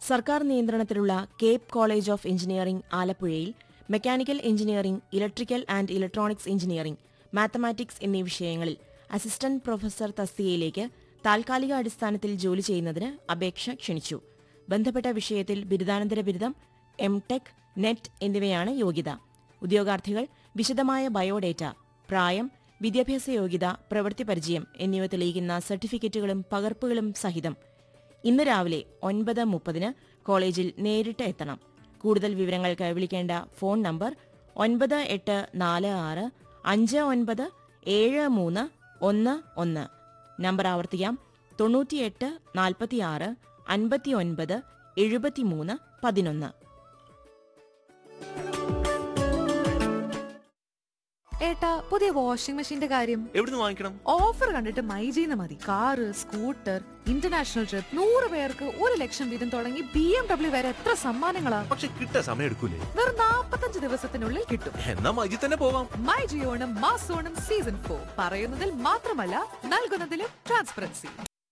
സർക്കാർ നിയന്ത്രണത്തിലുള്ള CAPE college of engineering ആലപ്പുഴയിൽ mechanical engineering electrical and electronics engineering mathematics എന്നീ വിഷയങ്ങളിൽ അസിസ്റ്റന്റ് പ്രൊഫസർ തസ്തികയിലേക്ക് താൽക്കാലിക അടിസ്ഥാനത്തിൽ ജോലി ചെയ്യുന്നതിന് അപേക്ഷ ക്ഷണിച്ചു ബന്ധപ്പെട്ട വിഷയത്തിൽ ബിരുദാനന്തര ബിരുദം എം ടെക് നെറ്റ് എന്നിവയാണ് യോഗ്യത ഉദ്യോഗാർത്ഥികൾ വിശദമായ ബയോഡേറ്റ പ്രായം വിദ്യാഭ്യാസ യോഗ്യത പ്രവൃത്തി പരിചയം എന്നിവ തെളിയിക്കുന്ന സർട്ടിഫിക്കറ്റുകളും പകർപ്പുകളും സഹിതം ഇന്ന് രാവിലെ ഒൻപത് മുപ്പതിന് കോളേജിൽ നേരിട്ട് എത്തണം കൂടുതൽ വിവരങ്ങൾക്ക് വിളിക്കേണ്ട ഫോൺ നമ്പർ ഒൻപത് എട്ട് നാല് ആറ് അഞ്ച് ഒൻപത് ഏഴ് മൂന്ന് ഒന്ന് ഒന്ന് നമ്പർ ആവർത്തിക്കാം തൊണ്ണൂറ്റിയെട്ട് നാൽപ്പത്തിയാറ് അൻപത്തിയൊൻപത് എഴുപത്തിമൂന്ന് പതിനൊന്ന് ഏട്ടാ പുതിയ വാഷിംഗ് മെഷീന്റെ കാര്യം എവിടുന്ന് വാങ്ങിക്കണം ഓഫർ കണ്ടിട്ട് മൈജീന്ന് മതി കാറ് സ്കൂട്ടർ ഇന്റർനാഷണൽ ട്രിപ്പ് നൂറ് പേർക്ക് ഒരു ലക്ഷം വീതം തുടങ്ങി ബി എം ഡബ്ല്യു വരെ എത്ര സമ്മാനങ്ങളാ പക്ഷെ കിട്ടാൻ സമയം എടുക്കൂലേ വെറും നാപ്പത്തഞ്ച് ദിവസത്തിനുള്ളിൽ കിട്ടും എന്നാ മജി തന്നെ പോവാം മൈ ജിയോണം മാസോണം സീസൺ ഫോർ പറയുന്നതിൽ മാത്രമല്ല നൽകുന്നതിലും ട്രാൻസ്പെറൻസി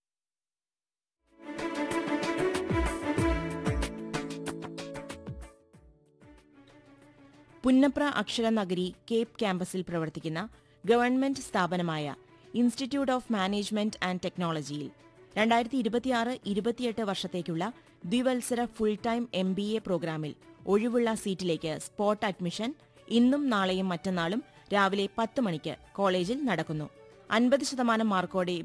പുന്നപ്ര അക്ഷരനഗരി കേപ്പ് ക്യാമ്പസിൽ പ്രവർത്തിക്കുന്ന ഗവൺമെന്റ് സ്ഥാപനമായ ഇൻസ്റ്റിറ്റ്യൂട്ട് ഓഫ് മാനേജ്മെന്റ് ആൻഡ് ടെക്നോളജിയിൽ രണ്ടായിരത്തി ഇരുപത്തിയാറ് ഇരുപത്തിയെട്ട് വർഷത്തേക്കുള്ള ദ്വിവത്സര full time M B A പ്രോഗ്രാമിൽ ഒഴിവുള്ള സീറ്റിലേക്ക് സ്പോട്ട് അഡ്മിഷൻ ഇന്നും നാളെയും മറ്റന്നാളും രാവിലെ പത്ത് മണിക്ക് കോളേജിൽ നടക്കുന്നു അൻപത് ശതമാനം മാർക്കോടെ